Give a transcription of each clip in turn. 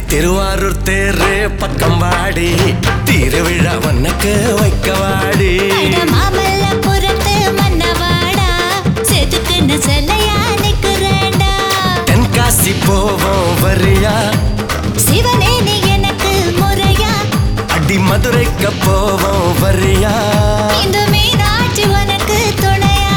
திருவாரூர் தேரு பக்கம் வாடி திருவிழா வண்ணக்கு வைக்க வாடி அட மாமல்லபுரத்து மன்னவாடா செதுக்குன்னு சிலையா நிக்கிறேன்டா தென்காசி போவோம் வரியா சிவனே நீ எனக்கு முறையா அடி மதுரைக்கு போவோம் வரியா இந்த மீனாட்சி உனக்கு துணையா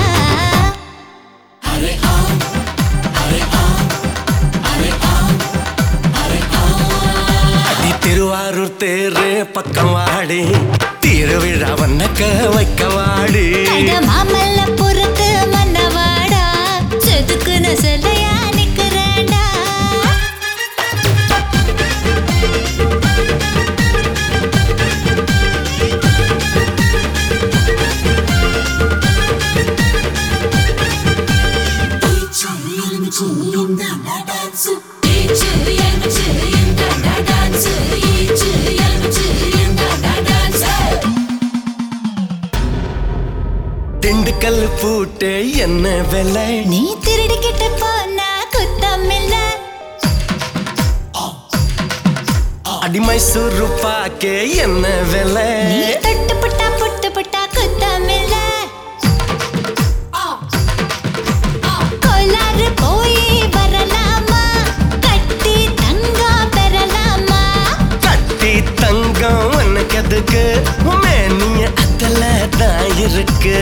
அடி திருவாரூர் தேரு பக்கம் வாடி திருவிழா வண்ணக்க வைக்க வாடி அட மாமல்லபுரத்து மன்னவாடா செதுக்குன்னு சிலையா நிக்கிறேன்டா திண்டுக்கல் பூட்டு என்ன விலை நீ திருடிக்கிட்டு போனா குத்தம் இல்ல அடி மைசூரு பாக்கே என்ன விலை நீ தொட்டு புட்டா புட்டு புட்டா குத்தம் இல்ல கோலாறு போய் வரலாமா கட்டி தங்கம் பெறலாமா கட்டி தங்கம் உனக்கு எதுக்கு மேனிய அதுல தான் இருக்கு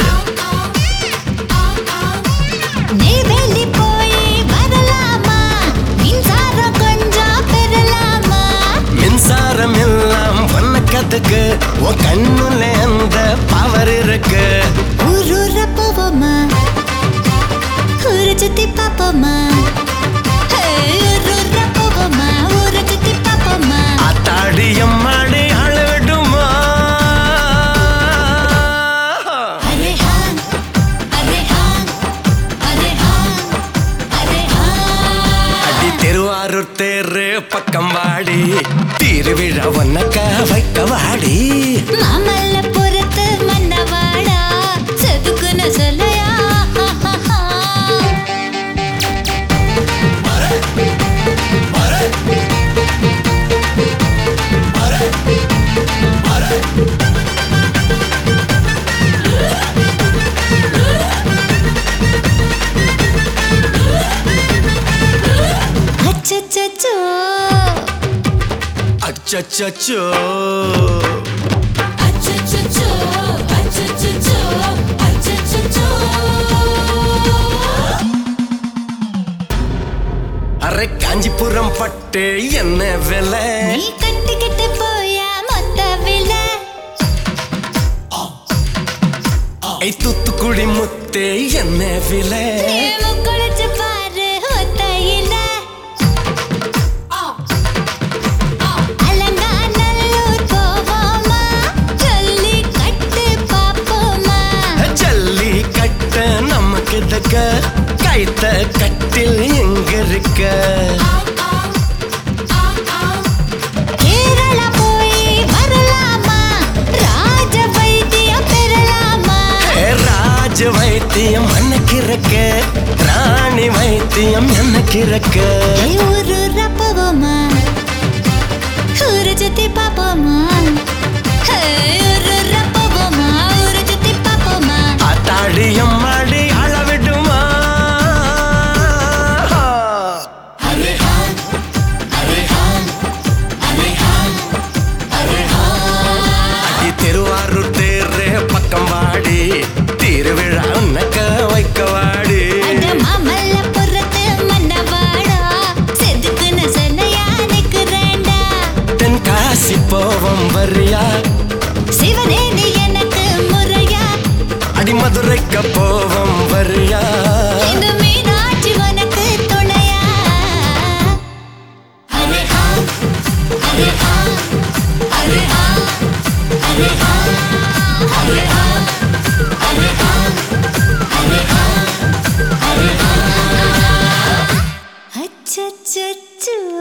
நெய்வேலி போய் வரலாமா மின்சாரம் கொஞ்சம் பெறலாமா மின்சாரம் எல்லாம் உனக்கு எதுக்கு உன் கண்ணுல அந்த பவர் இருக்கு ஊரூர போவோமா ஊரை சுத்தி பாப்போமா ஹே, ஊரூர போவோமா ஊரை சுத்தி பாப்போமா அத்தாடி அம்மாடி அளவிடுமா அரே ஹான் அரே ஹான் அரே ஹான் அரே ஹான் அடி திருவாரூர் தேரு பக்கம் வாடி திருவிழா உனக்க வைக்க வாடி மாமல்லபுரத்து மன்னவாடா செதுக்குன்னு சொல்லையா அச்சச்சோ அச்சச்சோ அச்சச்சோ அச்சச்சோ அச்சச்சோ அரை காஞ்சிபுரம் பட்டு என்ன விலை நீ கட்டிக்கிட்டு போயா மொத்த விலை ஐ தூத்துக்குடி முத்தே என்ன விலை நீ முக்குளிச்சு பாரு ஒத்தையில அலங்காநல்லூர் போவோமா சொல்லி கட்டு பாப்போமா ஜல்லி கட்ட நமக்கு தக்க கைத்த கட்டில் எங்க இருக்க கேரளா போய் வரலாமா ராஜ வைத்தியம் பெறலாமா ஏ, ராஜ வைத்தியம் அன்னைக்கு இருக்க ராணி வைத்தியம் எனக்கு இருக்க ஏய், ஊரூரா போவோமா ஊரை சுத்தி பாப்போமா ஹே, ஊரூரா போவோமா ஊரை சுத்தி பாப்போமா அத்தாடி அம்மாடி அளவிடுமா அடி திருவாரூர் தேரு பக்கம் வாடி திருவிழா உனக்க வைக்க வாடி அட மாமல்லபுரத்து மன்னவாடா செதுக்குன்னு சிலையா நிக்கிறேன்டா தென்காசி போவோம் வரியா சிவனே நீ எனக்கு முறையா அடி மதுரைக்கு போவோம் வரியா இந்த மீனாட்சி உனக்கு துணையா அரே ஹா அரே ஹா அரே ஹா அரே ஹா அரே ஹா அரே ஹா அரே ஹா அரே ஹா அச்சச்சோ